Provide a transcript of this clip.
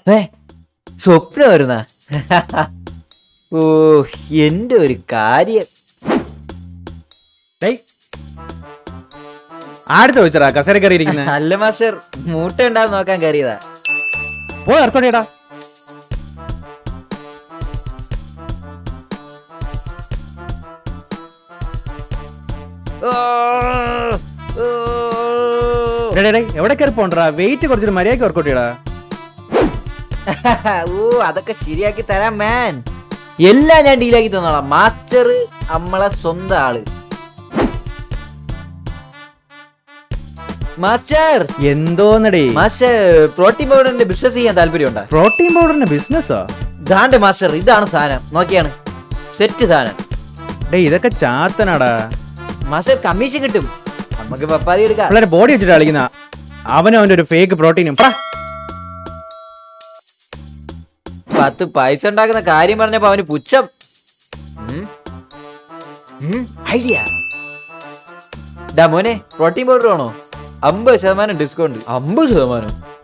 ഏ സ്വപ്നം വരുന്ന ഓ എന്റെ ഒരു കാര്യം ഡേയ് ആടുത്ത ചോദിച്ചടാ കസേര കയറി ഇരിക്കുന്നത് അല്ല മാസ്റ്റർ മൂട്ട ഉണ്ടാവും നോക്കാൻ കയറിയതാ പോയി ഇറക്കോടിയടാ ഓ, ഓ. എവിടെ കയറി പോണ്ടടാ വെയിറ്റ് കുറച്ചൊരു മര്യാദക്ക് വർക്കൗട്ടിയടാ ഓ അതൊക്കെ ശരിയാക്കി തരാം മാൻ എല്ലാം ഞാൻ ഡീലാക്കി തന്നോളാം മാസ്റ്റർ നമ്മളെ സ്വന്തം ആള് മാസ്റ്റർ എന്തോന്നടേ മാസ്റ്റർ പ്രോട്ടീൻ പൗഡറിന്റെ ബിസിനസ് ചെയ്യാൻ താല്പര്യമുണ്ടോ പ്രോട്ടീൻ പൗഡറിന്റെ ബിസിനസ്സോ ദാണ്ട് മാസ്റ്റർ ഇതാണ് സാധനം നോക്കിയാണ് സെറ്റ് സാധനം ഡേ ഇതൊക്കെ ചാത്തനാടാ മാസ്റ്റർ കമ്മീഷൻ കിട്ടും നമുക്ക് പപ്പാതി എടുക്കാം പിള്ളേരെ ബോഡി വെച്ചിട്ട് കളിക്കുന്ന അവനും അവന്റെ ഒരു ഫേക്ക് പ്രോട്ടീനും പത്ത് പൈസ ഉണ്ടാക്കുന്ന കാര്യം പറഞ്ഞപ്പോ അവന് പുച്ഛം ഐഡിയ ഡാ മോനെ പ്രോട്ടീൻ പൗഡർ ആണോ അമ്പത് ശതമാനം ഡിസ്കൗണ്ട് അമ്പത് ശതമാനം